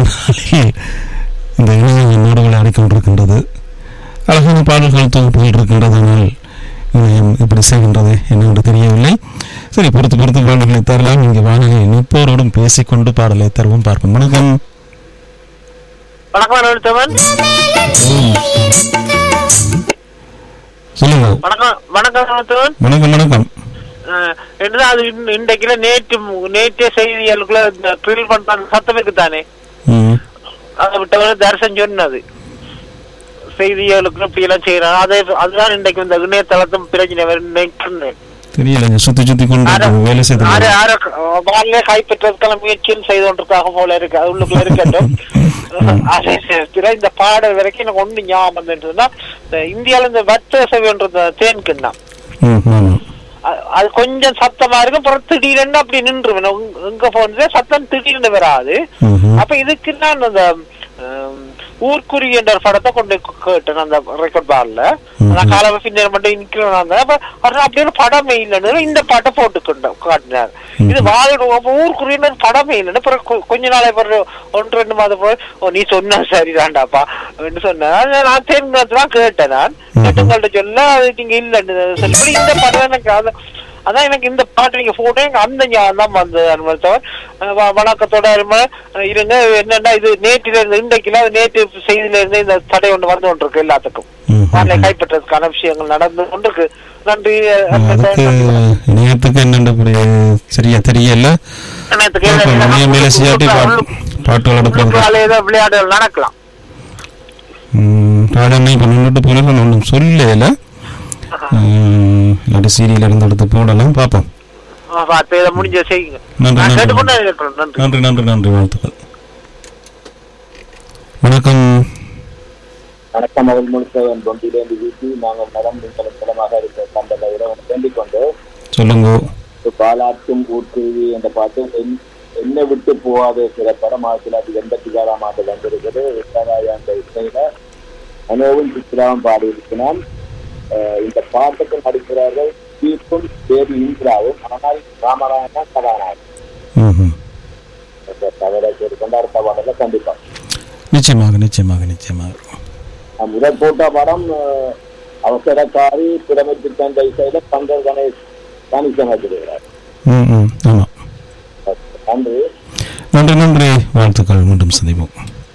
நாளில் இந்த இணையம் என்னோடு விளையாடி கொண்டிருக்கின்றது அழகான பாடல்கள் தொகுப்புகள் இருக்கின்றதனால் இணையம் இப்படி செய்கின்றது என்னவென்று தெரியவில்லை சரி பொறுத்து பொறுத்து பாடல்களை தரலாம் இங்கே வானிலை நிற்போரோடும் பேசிக்கொண்டு பாடலை தருவோம் பார்ப்போம் வணக்கம் வணக்கம் எழுத்தவன் சொல்லுங்க வணக்கம் வணக்கம் எழுத்தவன் வணக்கம் வணக்கம் என்னதான் அது இன்- இன்றைக்குல நேற்று நேற்றைய செய்திகளுக்குள்ள இந்த ட்ரில் பண்ற சத்தம் இருக்குதானே ம் அதை விட்டவன் தரிசனம் சொன்னது செய்திகளுக்கு இப்படி எல்லாம் செய்யறாங்க அதே அதுதான் இன்றைக்கு இந்த இணையதளத்தும் பிரச்சனை வரும் நினைக்கிறேன். தெரியல இங்க சுத்தி சுத்தி கொண்டு ஆர- வேலை செய்து ஆர- ஆர வாழ்லே கைப்பற்றதுக்கான முயற்சியும் செய்து கொண்டிருக்காக போல இருக்கு அது உள்ளுக்குள்ள இருக்கட்டும் அதே நேரத்துல இந்த பாடல் வரைக்கும் எனக்கு ஒண்ணு ஞாபகம் வந்துட்டுன்னா இந்த இந்தியால இந்த வர்த்தக சேவைன்றது தேன்குன்னா ம் ஆமாம் அ- அது கொஞ்சம் சத்தமா இருக்கும் அப்புறம் திடீர்னு அப்படி நின்றுவேன் உங்க- உங்க போன்ல சத்தம் திடீர்னு வராது ம்ஹும். அப்ப இதுக்கு நான் அந்த ஹம், ஊர்க்குருவி என்ற ஒரு படத்தை கொண்டு கேட்டேன் அந்த ரெக்கார்ட் பார்ல நான் காலவ பின்னர் மட்டும் நிக்கிறேன் நான் அப்ப அவர் அப்படியே ஒரு படமே இல்லைன்னு இந்த பாட்டை போட்டு கொண்ட- காட்டினார் இது வாழ் ஊர்க்குருவின்னு ஒரு படமே இல்லைன்னு அப்புறம் கொ- கொஞ்ச நாளை பிறகு ஒன்று ரெண்டு மாதம் போய் ஓ நீ சொன்ன சரிதான்டாப்பா அப்படின்னு சொன்னேன் அது நான் தேர்ந்தெடுத்து தான் கேட்டேன் நான் கேட்டு உங்கள்ட்ட சொல்ல அது நீங்க இல்லைன்னு சொல்லி இந்த படம் எனக்கு அது அதான் எனக்கு இந்த பாட்டு நீங்க போட்டோ எனக்கு அந்த ஞாபகம் தான் வந்தது அனுமதித்தவர் வணக்கத்தோட அருமை, அஹ் இருங்க என்னன்னா இது நேற்றில இருந்து இன்றைக்குல அது நேற்று செய்தியில இருந்து இந்த தடை ஒன்று வந்து கொண்டிருக்கு எல்லாத்துக்கும் ம்ஹும். வானிலை கைப்பற்றதுக்கான விஷயங்கள் நடந்து கொண்டிருக்கு நன்றி அதுக்கு இணையத்துக்கு என்னென்ன அப்படி சரியா தெரியல நேற்றுக்கு பார்ப்போம். இணையம் வேலை செய்யாட்டி பாட்டு பாட்டுகள் எடுக்கிறது ஏதோ விளையாடுகள் நடக்கலாம் ராஜண்ணா இப்போ நின்றுட்டு போன ஒன்றும் சொல்லல ம், இல்லாட்டி சீரியல் இருந்து எடுத்து போடலாம் பார்ப்போம் ஆ, பார்த்து இதை முடிஞ்ச செய்யுங்க நன்றி, நான் நன்றி. கேட்டுக்கொண்டே இருக்கிறேன் நன்றி நன்றி நன்றி நன்றி வாழ்த்துக்கள் வணக்கம் வணக்கம் அவள் முழுத்தவன் தொண்டிலேந்து வீசி நாங்கள் நலம் தளமாக இருக்க கண்டதை இறைவனை வேண்டிக் கொண்டு சொல்லுங்க ஒரு பாலாற்றும் ஊர்க்குருவி என்ற பாட்டு என்- என்னை விட்டு போகாத சிறப்படம் ஆயிரத்தி தொள்ளாயிரத்தி எண்பத்தி ஆறாம் ஆண்டு வந்திருக்கிறது விஸ்வநாய அந்த இசையில அனோவும் சித்ராவும் பாடியிருக்கிறான் அஹ் இந்த பாட்டுக்கு நடிக்கிறார்கள் தீர்ப்பும் தேவி இந்திராவும் ஆனால் ராமராயணா கதாநாயகன் ம்ஹும். இந்த தகவலை கொண்டு அடுத்த பாடல கண்டிப்பா நிச்சயமாக நிச்சயமாக நிச்சயமாக நான் முதல் போட்ட படம் அஹ், அவசரக்காரி பிரமித்து தந்த இசையில சங்கர் கணேஷ் கணிசம் வச்சிருக்கிறார் ம் ம் ஆமாம் நன்றி நன்றி நன்றி வாழ்த்துக்கள் மீண்டும் சந்திப்போம்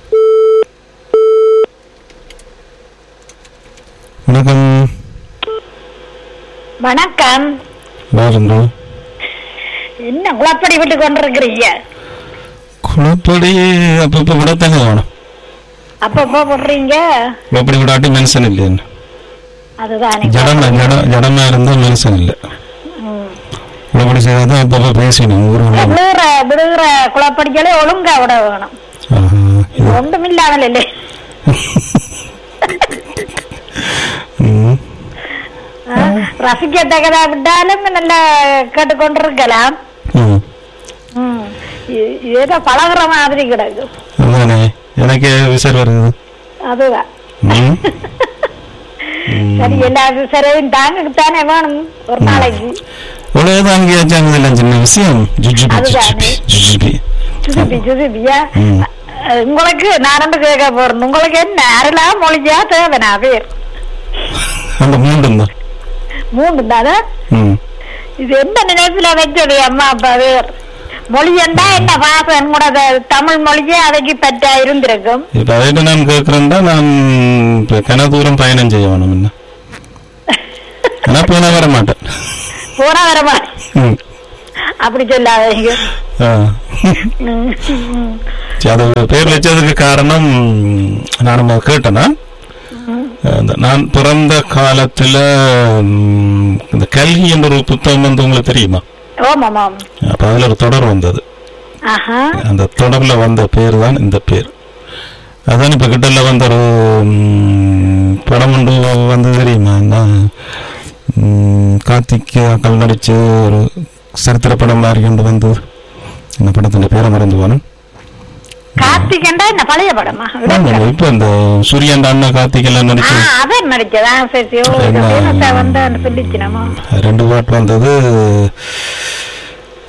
வணக்கம் வணக்கம் வாருங்கள் என்ன குழப்படி விட்டு கொண்டிருக்கிறீங்க குளப்படி அப்பப்போ விடத்தாங்க வேணும் அப்பப்போ போடுறீங்க குளப்படி விடாட்டி மனுஷன் இல்லைன்னு அதுதானே ஜடமா ஜட ஜடமா இருந்தால் மனுஷன் இல்லை ம். குளப்படி செய்தால் தான் அப்பப்போ பேசணும் ஊருக்குள்ள விழுகிற விழுகிற குழப்படிகளே ஒழுங்கா விட வேணும் ஆஹா, இது ஒன்றும் இல்லாமல் இல்லை ம், ஆ, ரசிக்கத்தக்கதா விட்டாலும் நல்லா கேட்டுக்கொண்டிருக்கலாம் ம். ம். இ- ஏதோ பழகுற மாதிரி கிடக்கு அதானே எனக்கு விசார் வருது அதுதான் ம். சரி எல்லா சரியும் தாங்கத்தானே வேணும் ஒரு நாளைக்கு இவ்வளவுதான் அங்கே வச்சாங்க சின்ன விஷயம் ஜுஜுபி அதுதானே. ஜுஜுபி சுசுபி சுசுபியா ம். அஹ், உங்களுக்கு நான் ரெண்டு கேட்க போறேன் உங்களுக்கு என்ன அருளா மொழியா தேவனா பேர் அந்த மூண்டும் தான் மூணு தானே ம் இது எந்த நினைப்புல வச்சது அம்மா அப்பா பேர் மொழி என்றா என்ன பாசம் கூட த- தமிழ் மொழியே அதைக்கு பற்றா இருந்திருக்கும் இப்போ அதைட்டு நான் கேட்குறேன்டா நான் இப்போ கன தூரம் பயணம் செய்ய வேணும் என்ன ஆனால் போனால் வர மாட்டேன் போனா வரமா ம் அப்படி சொல்லாதீங்க ஆ ம், ம். சரி, அது பேர் வச்சதுக்கு காரணம் நான் கேட்டேன்னா அந்த நான் பிறந்த காலத்துல ம், இந்த கல்கி என்ற ஒரு புத்தகம் வந்து உங்களுக்கு தெரியுமா ஓமாம் ஆமாம் அப்ப அதுல ஒரு தொடர் வந்தது ஆஹா அந்த தொடர்ல வந்த பேர் தான் இந்த பேர் அதான் இப்ப கிட்டல வந்த ஒரு ம், படம் ஒன்று வந்து தெரியுமா என்ன ம், கார்த்திக் அக்கள் நடிச்சு ஒரு சரித்திர படம் மாதிரி கொண்டு வந்து இந்த படத்தின் பேரை மறந்து போனேன் கார்த்திகண்டா என்ன பழைய படமா ஆமா, இப்ப இந்த சூரியன் அண்ணா கார்த்திக் எல்லாம் ஆ நடிச்சு அவன் நடிச்சதா சரி சரி ஓ, என்ன? famous ஆ வந்து சொல்லிச்சு நம்ம ரெண்டு பாட்டு வந்தது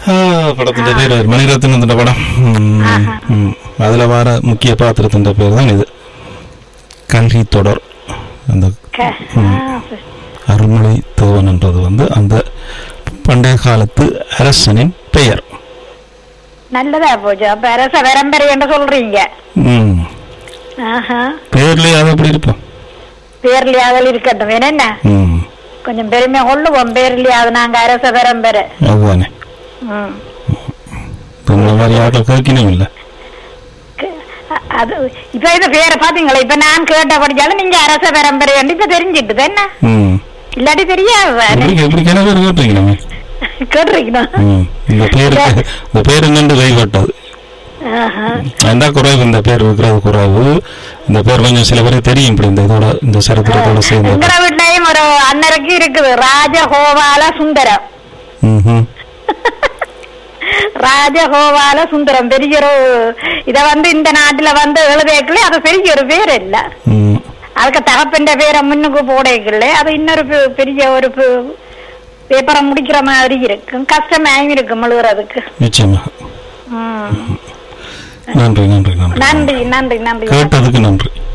படത്തിന്റെ പേര് മണിരത്നത്തിന്റെ പടം ഉം, ഉം. അതിലെ വേറെ മുഖ്യ പാത്രത്തിന്റെ പേര് தான் இது கல்வி தொடர் அந்த க- ம். ஆ, சரி. அருள்மொழி தேவன்ன்றது வந்து அந்த பண்டைய காலத்து அரசனின் பெயர் நல்லதா போச்சு அப்ப அரச பரம்பரை என்று சொல்றீங்க ம். ஆஹா பேர்லயே அது அப்படி இருப்போம் பேர்லயாவது இருக்கட்டும் வேற என்ன ம். கொஞ்சம் பெருமை கொள்ளுவோம் பேர்லயாவது நாங்க அரச பரம்பரை அதுதானே ம். உங்களை மாதிரி ஆட்கள் கேட்கணும் இல்லை க- அ- அது இப்ப இது பேரை பாத்தீங்களா இப்ப நான் கேட்ட படிச்சாலும் நீங்க அரச பரம்பரை இப்ப தெரிஞ்சிட்டு என்ன ம் இல்லாட்டி தெரியாது எப்படி எப்படி கிண பேர் கேட்டிருக்கீங்க கேட்டிருக்கணும் ம் இந்த பேருக்கு இந்த பேர் என்னண்டு கைப்பட்டது ஆஹா. என்ன குறைவு இந்த பேர் இருக்கிறது குறைவு இந்த பேர் கொஞ்சம் சில பேருக்கு தெரியும் இப்படி இந்த இதோட இந்த சரித்திரத்தோட சேர்ந்து எங்கட வீட்லயும் ஒரு அண்ணருக்கு இருக்குது ராஜகோபால சுந்தரம் ம்ஹும். ராஜகோபால சுந்தரம் பெரிய ஒரு இத வந்து இந்த நாட்டுல வந்து எழுதேக்கல அது பெரிய ஒரு பேர் இல்ல ம். அதுக்கு தகப்பன்ற பேரை முன்னுக்கு போடேக்கல அது இன்னொரு பெ- பெரிய ஒரு பெ- பேப்பரை முடிக்கிற மாதிரி இருக்கும் கஷ்டமாயும் இருக்கும் எழுதுறதுக்கு நிச்சயமாக ம். நன்றி நன்றி நன்றி நன்றி நன்றி நன்றி கேட்டதுக்கு நன்றி